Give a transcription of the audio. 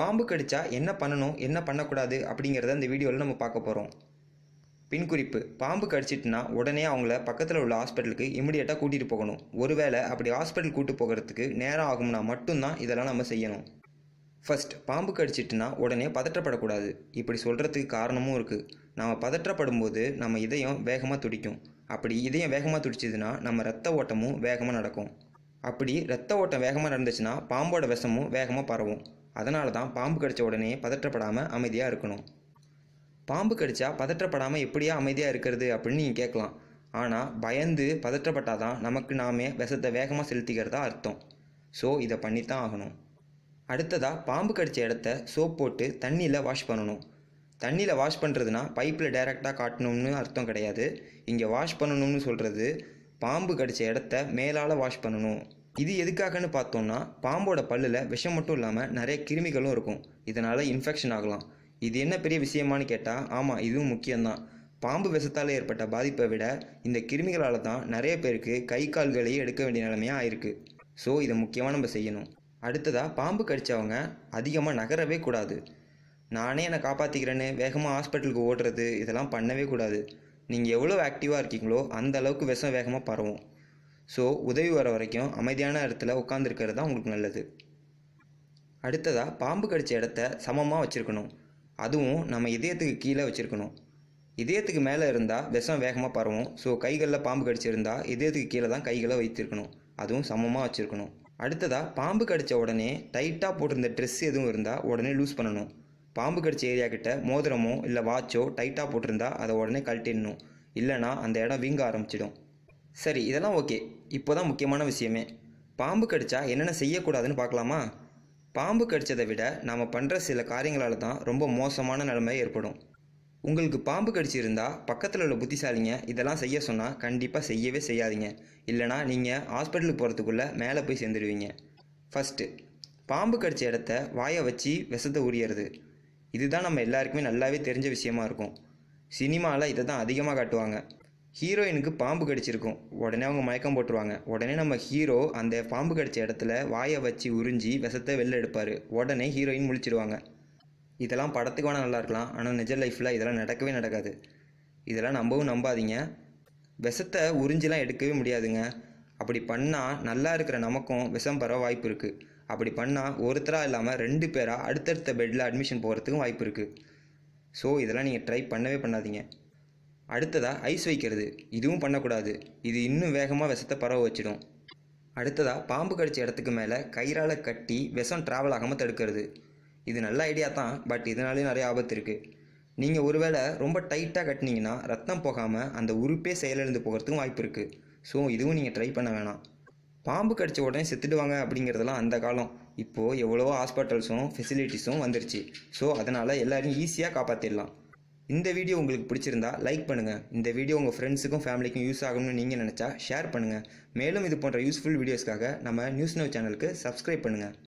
பாம்பு கடிச்சா என்ன பண்ணணும் என்ன பண்ணக்கூடாது அப்படிங்கிறத இந்த வீடியோவில் நம்ம பார்க்க போகிறோம் பின் குறிப்பு பாம்பு கடிச்சிட்டுனா உடனே அவங்கள பக்கத்தில் உள்ள ஹாஸ்பிட்டலுக்கு இமிடியேட்டாக கூட்டிகிட்டு போகணும் ஒருவேளை அப்படி ஹாஸ்பிட்டல் கூட்டு போகிறதுக்கு நேரம் ஆகும்னா மட்டும்தான் இதெல்லாம் நம்ம செய்யணும் ஃபர்ஸ்ட் பாம்பு கடிச்சிட்டுனா உடனே பதற்றப்படக்கூடாது இப்படி சொல்கிறதுக்கு காரணமும் இருக்குது நம்ம பதற்றப்படும் போது நம்ம இதயம் வேகமாக துடிக்கும் அப்படி இதயம் வேகமாக துடிச்சதுன்னா நம்ம ரத்த ஓட்டமும் வேகமாக நடக்கும் அப்படி ரத்த ஓட்டம் வேகமாக நடந்துச்சுன்னா பாம்போட விஷமும் வேகமாக பரவும் அதனால தான் பாம்பு கடிச்ச உடனே பதற்றப்படாமல் அமைதியாக இருக்கணும் பாம்பு கடிச்சா பதற்றப்படாமல் எப்படியா அமைதியாக இருக்கிறது அப்படின்னு நீங்கள் கேட்கலாம் ஆனால் பயந்து பதற்றப்பட்டாதான் நமக்கு நாமே விஷத்தை வேகமாக செலுத்திக்கிறதா அர்த்தம் ஸோ இதை பண்ணித்தான் ஆகணும் அடுத்ததாக பாம்பு கடித்த இடத்த சோப் போட்டு தண்ணியில் வாஷ் பண்ணணும் தண்ணியில் வாஷ் பண்ணுறதுனா பைப்பில் டைரெக்டாக காட்டணும்னு அர்த்தம் கிடையாது இங்கே வாஷ் பண்ணணும்னு சொல்கிறது பாம்பு கடித்த இடத்த மேலால் வாஷ் பண்ணணும் இது எதுக்காகன்னு பார்த்தோம்னா பாம்போட பல்லில் விஷம் மட்டும் இல்லாமல் நிறைய கிருமிகளும் இருக்கும் இதனால் இன்ஃபெக்ஷன் ஆகலாம் இது என்ன பெரிய விஷயமான்னு கேட்டால் ஆமாம் இதுவும் முக்கியம்தான் பாம்பு விஷத்தால் ஏற்பட்ட பாதிப்பை விட இந்த கிருமிகளால் தான் நிறைய பேருக்கு கை கால்களையே எடுக்க வேண்டிய நிலைமையாக ஆயிருக்கு ஸோ இதை முக்கியமாக நம்ம செய்யணும் அடுத்ததாக பாம்பு கடித்தவங்க அதிகமாக நகரவே கூடாது நானே என்னை காப்பாற்றிக்கிறேன்னு வேகமாக ஹாஸ்பிட்டலுக்கு ஓடுறது இதெல்லாம் பண்ணவே கூடாது நீங்கள் எவ்வளோ ஆக்டிவாக இருக்கீங்களோ அந்த அளவுக்கு விஷம் வேகமாக பரவும் ஸோ உதவி வர வரைக்கும் அமைதியான இடத்துல உட்காந்துருக்கிறது தான் உங்களுக்கு நல்லது அடுத்ததாக பாம்பு கடித்த இடத்த சமமாக வச்சுருக்கணும் அதுவும் நம்ம இதயத்துக்கு கீழே வச்சுருக்கணும் இதயத்துக்கு மேலே இருந்தால் விஷம் வேகமாக பரவும் ஸோ கைகளில் பாம்பு கடிச்சிருந்தா இதயத்துக்கு கீழே தான் கைகளை வைத்திருக்கணும் அதுவும் சமமாக வச்சுருக்கணும் அடுத்ததாக பாம்பு கடித்த உடனே டைட்டாக போட்டிருந்த ட்ரெஸ் எதுவும் இருந்தால் உடனே லூஸ் பண்ணணும் பாம்பு கடிச்ச ஏரியா கிட்ட மோதிரமோ இல்லை வாட்சோ டைட்டாக போட்டிருந்தா அதை உடனே கழட்டிடணும் இல்லைனா அந்த இடம் வீங்க ஆரம்பிச்சிடும் சரி இதெல்லாம் ஓகே இப்போ தான் முக்கியமான விஷயமே பாம்பு கடிச்சா என்னென்ன செய்யக்கூடாதுன்னு பார்க்கலாமா பாம்பு கடிச்சதை விட நாம் பண்ணுற சில காரியங்களால் தான் ரொம்ப மோசமான நிலைமை ஏற்படும் உங்களுக்கு பாம்பு கடிச்சிருந்தா பக்கத்தில் உள்ள புத்திசாலிங்க இதெல்லாம் செய்ய சொன்னால் கண்டிப்பாக செய்யவே செய்யாதீங்க இல்லைனா நீங்கள் ஹாஸ்பிட்டலுக்கு போகிறதுக்குள்ளே மேலே போய் சேர்ந்துடுவீங்க ஃபஸ்ட்டு பாம்பு கடிச்ச இடத்த வாயை வச்சு விஷத்தை உரியறது இதுதான் நம்ம எல்லாருக்குமே நல்லாவே தெரிஞ்ச விஷயமா இருக்கும் சினிமாவில் இதை தான் அதிகமாக காட்டுவாங்க ஹீரோயினுக்கு பாம்பு கடிச்சிருக்கும் உடனே அவங்க மயக்கம் போட்டுருவாங்க உடனே நம்ம ஹீரோ அந்த பாம்பு கடிச்ச இடத்துல வாயை வச்சு உறிஞ்சி விஷத்தை வெளில எடுப்பார் உடனே ஹீரோயின் முழிச்சிடுவாங்க இதெல்லாம் படத்துக்கு வேணால் நல்லா இருக்கலாம் ஆனால் நிஜ லைஃப்பில் இதெல்லாம் நடக்கவே நடக்காது இதெல்லாம் நம்பவும் நம்பாதீங்க விஷத்தை உறிஞ்சிலாம் எடுக்கவே முடியாதுங்க அப்படி பண்ணால் நல்லா இருக்கிற நமக்கும் விஷம் பெற வாய்ப்பு இருக்குது அப்படி பண்ணால் ஒருத்தராக இல்லாமல் ரெண்டு பேராக அடுத்தடுத்த பெட்டில் அட்மிஷன் போகிறதுக்கும் வாய்ப்பு இருக்குது ஸோ இதெல்லாம் நீங்கள் ட்ரை பண்ணவே பண்ணாதீங்க அடுத்ததாக ஐஸ் வைக்கிறது இதுவும் பண்ணக்கூடாது இது இன்னும் வேகமாக விஷத்தை பரவ வச்சிடும் அடுத்ததாக பாம்பு கடிச்ச இடத்துக்கு மேலே கயிறால் கட்டி விஷம் ட்ராவல் ஆகாமல் தடுக்கிறது இது நல்ல ஐடியா தான் பட் இதனாலேயும் நிறைய ஆபத்து இருக்குது நீங்கள் ஒருவேளை ரொம்ப டைட்டாக கட்டினீங்கன்னா ரத்தம் போகாமல் அந்த உறுப்பே செயலிழந்து போகிறதுக்கும் வாய்ப்பு இருக்குது ஸோ இதுவும் நீங்கள் ட்ரை பண்ண வேணாம் பாம்பு கடிச்ச உடனே செத்துடுவாங்க அப்படிங்கிறதெல்லாம் அந்த காலம் இப்போது எவ்வளவோ ஹாஸ்பிட்டல்ஸும் ஃபெசிலிட்டிஸும் வந்துருச்சு ஸோ அதனால் எல்லோரையும் ஈஸியாக காப்பாற்றிடலாம் இந்த வீடியோ உங்களுக்கு பிடிச்சிருந்தா லைக் பண்ணுங்கள் இந்த வீடியோ உங்கள் ஃப்ரெண்ட்ஸுக்கும் ஃபேமிலிக்கும் யூஸ் ஆகணும்னு நீங்கள் நினச்சா ஷேர் பண்ணுங்கள் மேலும் இது போன்ற யூஸ்ஃபுல் வீடியோஸ்க்காக நம்ம நியூஸ் நோ சேனலுக்கு சப்ஸ்கிரைப் பண்ணுங்கள்